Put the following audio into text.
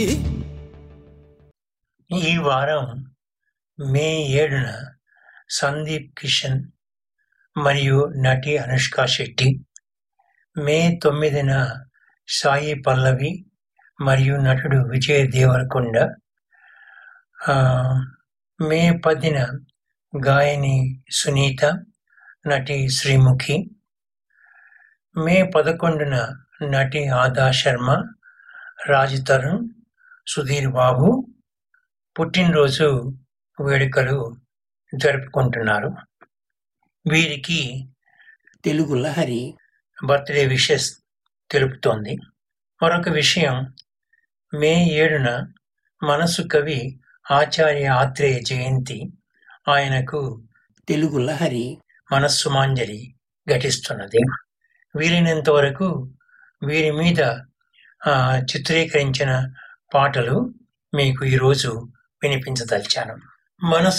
ఈ వారం మే ఏడున సందీప్ కిషన్ మరియు నటి అనుష్క శెట్టి మే తొమ్మిదిన సాయి పల్లవి మరియు నటుడు విజయ్ దేవరకొండ ఆ, మే పదిన గాయని సునీత నటి శ్రీముఖి మే పదకొండున నటి ఆదా శర్మ రాజ్ తరుణ్ సుధీర్ బాబు పుట్టినరోజు వేడుకలు జరుపుకుంటున్నారు వీరికి తెలుగు లహరి బర్త్డే విషెస్ తెలుపుతోంది మరొక విషయం మే ఏడున మనసు కవి ఆచార్య ఆత్రేయ జయంతి ఆయనకు తెలుగు లహరి మనస్సుమాంజలి ఘటిస్తున్నది వీలైనంత వరకు వీరి మీద ఆ, చిత్రీకరించిన పాటలు మీకు ఈరోజు వినిపించదలిచాను మనసు